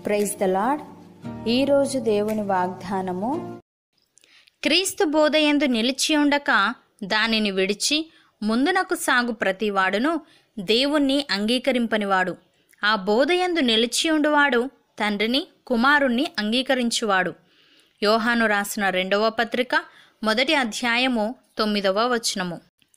praise the lord ఈరోజు దేవుని వాగ్దానము క్రీస్తు బోధయందు నిలిచి ఉండక దానిని విడిచి ముందునకు సాగు ప్రతివాడును దేవుణ్ణి అంగీకరింపనివాడు ఆ బోధయందు నిలిచి ఉండువాడు తండ్రిని కుమారుణ్ణి అంగీకరించువాడు యోహాను రాసిన రెండవ పత్రిక మొదటి అధ్యాయము తొమ్మిదవ వచనము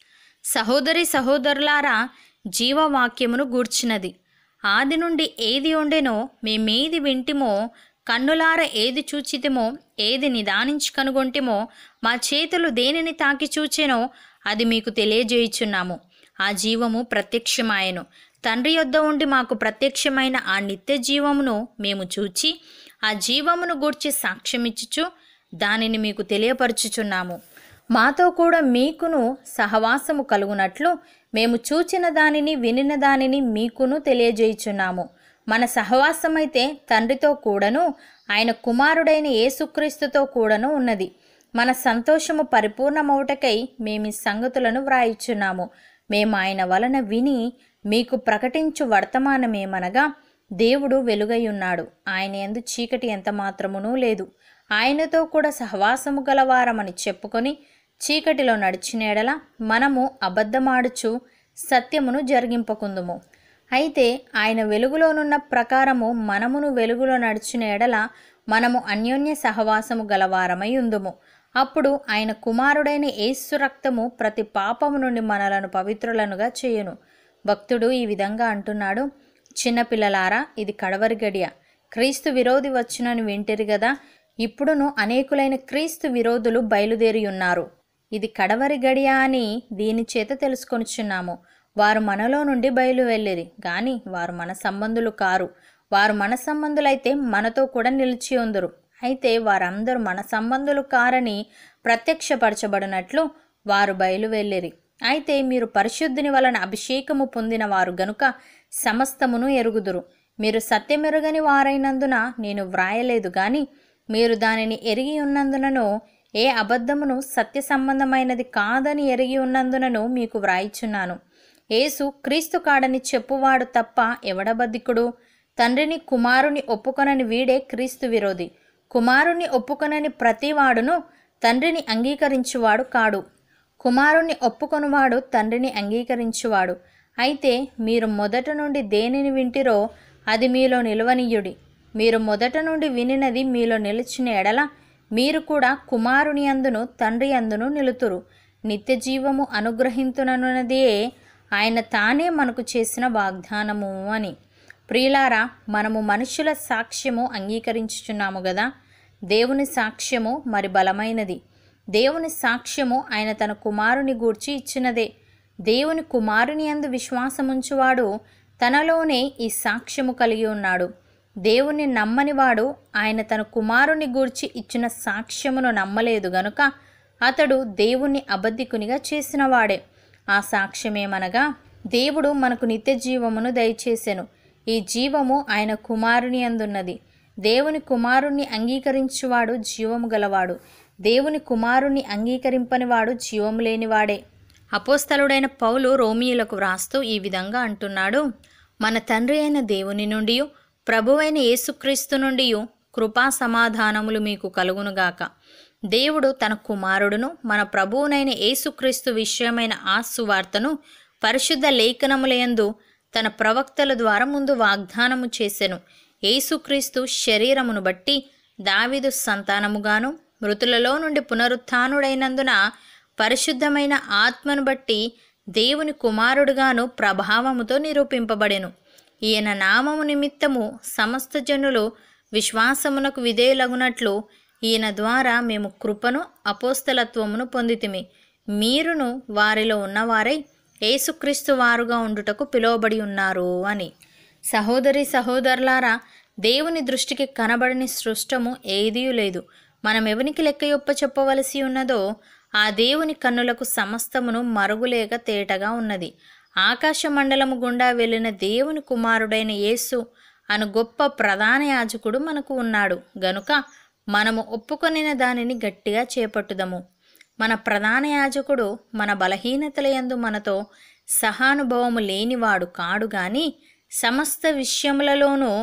సహోదరి సహోదరులారా జీవవాక్యమును గూర్చినది ఆది నుండి ఏది ఉండెనో మేమేది వింటిమో కన్నులార ఏది చూచితిమో ఏది నిదానించి కనుగొంటిమో మా చేతులు దేనిని తాకి చూచెనో అది మీకు తెలియజేయుచున్నాము ఆ జీవము ప్రత్యక్షమాయెను తండ్రి యొద్ద ఉండి మాకు ప్రత్యక్షమైన ఆ నిత్య జీవమును మేము చూచి ఆ జీవమును గూర్చి సాక్ష్యమిచ్చుచు దానిని మీకు తెలియపరచుచున్నాము మాతో కూడా మీకును సహవాసము కలుగునట్లు మేము చూచిన దానిని వినిన దానిని మీకును తెలియజేయుచున్నాము మన సహవాసమైతే తండ్రితో కూడాను ఆయన కుమారుడైన యేసుక్రీస్తుతో కూడాను ఉన్నది మన సంతోషము పరిపూర్ణమవుటకై మేము ఈ సంగతులను వ్రాయిచున్నాము మేము ఆయన వలన విని మీకు ప్రకటించు వర్తమానమేమనగా దేవుడు వెలుగై ఉన్నాడు ఆయన ఎందు చీకటి ఎంత మాత్రమునూ లేదు ఆయనతో కూడా సహవాసము గలవారమని చెప్పుకొని చీకటిలో నడిచిన ఎడల మనము అబద్ధమాడుచు సత్యమును జరిగింపకుందుము అయితే ఆయన వెలుగులోనున్న ప్రకారము మనమును వెలుగులో నడిచిన ఎడల మనము అన్యోన్య సహవాసము గలవారమై ఉందుము అప్పుడు ఆయన కుమారుడైన యేసు రక్తము ప్రతి పాపము నుండి మనలను పవిత్రులనుగా చేయును భక్తుడు ఈ విధంగా అంటున్నాడు చిన్నపిల్లలారా ఇది కడవరి గడియ క్రీస్తు విరోధి వచ్చునని వింటిరి గదా ఇప్పుడును అనేకులైన క్రీస్తు విరోధులు బయలుదేరి ఉన్నారు ఇది కడవరి గడియ అని దీని చేత తెలుసుకొనిచున్నాము వారు మనలో నుండి బయలు వెళ్ళిరి గాని వారు మన సంబంధులు కారు వారు మన సంబంధులైతే మనతో కూడా నిలిచి ఉందరు అయితే వారందరూ మన సంబంధులు కారని ప్రత్యక్షపరచబడినట్లు వారు బయలు వెళ్ళిరి అయితే మీరు పరిశుద్ధుని వలన అభిషేకము పొందిన వారు గనుక సమస్తమును ఎరుగుదురు మీరు సత్యమెరుగని వారైనందున నేను వ్రాయలేదు గాని మీరు దానిని ఎరిగి ఉన్నందునను ఏ అబద్ధమును సత్య సంబంధమైనది కాదని ఎరిగి ఉన్నందునను మీకు వ్రాయిచున్నాను యేసు క్రీస్తు కాడని చెప్పువాడు తప్ప ఎవడబద్ధికుడు తండ్రిని కుమారుని ఒప్పుకొనని వీడే క్రీస్తు విరోధి కుమారుని ఒప్పుకొనని ప్రతివాడును తండ్రిని అంగీకరించువాడు కాడు కుమారుణ్ణి ఒప్పుకొనువాడు తండ్రిని అంగీకరించువాడు అయితే మీరు మొదట నుండి దేనిని వింటిరో అది మీలో నిలవనీయుడి మీరు మొదట నుండి వినినది మీలో నిలిచిన ఎడల మీరు కూడా కుమారుని అందును తండ్రి అందును నిలుతురు నిత్య జీవము అనుగ్రహింతునన్నదే ఆయన తానే మనకు చేసిన వాగ్దానము అని ప్రియులారా మనము మనుషుల సాక్ష్యము అంగీకరించుచున్నాము కదా దేవుని సాక్ష్యము మరి బలమైనది దేవుని సాక్ష్యము ఆయన తన కుమారుని గూర్చి ఇచ్చినదే దేవుని కుమారుని అందు విశ్వాసముంచువాడు తనలోనే ఈ సాక్ష్యము కలిగి ఉన్నాడు దేవుని నమ్మనివాడు ఆయన తన కుమారుని గూర్చి ఇచ్చిన సాక్ష్యమును నమ్మలేదు గనుక అతడు దేవుణ్ణి అబద్ధికునిగా చేసినవాడే ఆ సాక్ష్యమేమనగా దేవుడు మనకు నిత్య జీవమును దయచేసెను ఈ జీవము ఆయన కుమారుని అందున్నది దేవుని కుమారుణ్ణి అంగీకరించువాడు జీవము గలవాడు దేవుని కుమారుణ్ణి అంగీకరింపనివాడు జీవము లేనివాడే అపోస్తలుడైన పౌలు రోమియులకు వ్రాస్తూ ఈ విధంగా అంటున్నాడు మన తండ్రి అయిన దేవుని నుండి ప్రభువైన యేసుక్రీస్తు నుండి కృపా సమాధానములు మీకు కలుగునుగాక దేవుడు తన కుమారుడును మన ప్రభువునైన యేసుక్రీస్తు విషయమైన ఆ సువార్తను పరిశుద్ధ లేఖనములయందు తన ప్రవక్తల ద్వారా ముందు వాగ్దానము చేసెను యేసుక్రీస్తు శరీరమును బట్టి దావిదు సంతానముగాను మృతులలో నుండి పునరుత్థానుడైనందున పరిశుద్ధమైన ఆత్మను బట్టి దేవుని కుమారుడుగాను ప్రభావముతో నిరూపింపబడెను ఈయన నామము నిమిత్తము సమస్త జనులు విశ్వాసమునకు విధేయులగునట్లు ఈయన ద్వారా మేము కృపను అపోస్తలత్వమును పొందితిమి మీరును వారిలో ఉన్నవారై యేసుక్రీస్తు వారుగా ఉండుటకు పిలువబడి ఉన్నారు అని సహోదరి సహోదరులారా దేవుని దృష్టికి కనబడని సృష్టము ఏదీ లేదు మనం ఎవనికి లెక్కయొప్ప చెప్పవలసి ఉన్నదో ఆ దేవుని కన్నులకు సమస్తమును మరుగులేక తేటగా ఉన్నది ఆకాశ మండలము గుండా వెళ్ళిన దేవుని కుమారుడైన యేసు అను గొప్ప ప్రధాన యాజకుడు మనకు ఉన్నాడు గనుక మనము ఒప్పుకొనిన దానిని గట్టిగా చేపట్టుదము మన ప్రధాన యాజకుడు మన బలహీనతలయందు మనతో సహానుభవము లేనివాడు కాడు గాని సమస్త విషయములలోనూ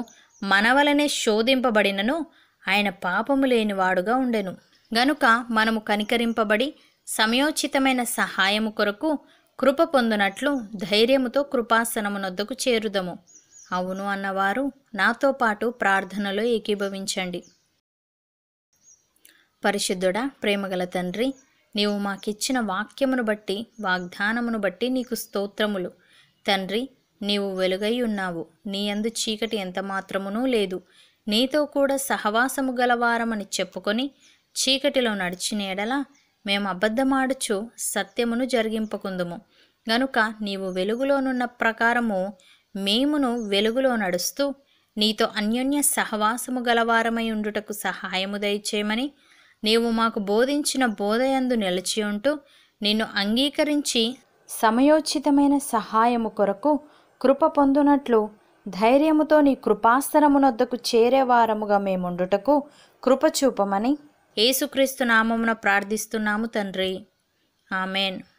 మనవలనే శోధింపబడినను ఆయన పాపము లేనివాడుగా ఉండెను గనుక మనము కనికరింపబడి సమయోచితమైన సహాయము కొరకు కృప పొందునట్లు ధైర్యముతో కృపాసనమునొద్దకు చేరుదము అవును అన్నవారు నాతో పాటు ప్రార్థనలో ఏకీభవించండి పరిశుద్ధుడా ప్రేమగల తండ్రి నీవు మాకిచ్చిన వాక్యమును బట్టి వాగ్దానమును బట్టి నీకు స్తోత్రములు తండ్రి నీవు వెలుగై ఉన్నావు నీ అందు చీకటి ఎంత మాత్రమునూ లేదు నీతో కూడా సహవాసము గలవారమని చెప్పుకొని చీకటిలో నడిచిన ఎడల మేము అబద్ధమాడుచు సత్యమును జరిగింపకుందుము గనుక నీవు వెలుగులోనున్న ప్రకారము మేమును వెలుగులో నడుస్తూ నీతో అన్యోన్య సహవాసము గలవారమై ఉండుటకు సహాయము దయచేయమని నీవు మాకు బోధించిన బోధయందు నిలిచి ఉంటూ నిన్ను అంగీకరించి సమయోచితమైన సహాయము కొరకు కృప పొందునట్లు ధైర్యముతో నీ కృపాస్తరమునొద్దకు చేరేవారముగా మేముండుటకు కృప చూపమని యేసుక్రీస్తు నామమున ప్రార్థిస్తున్నాము తండ్రి ఆమెన్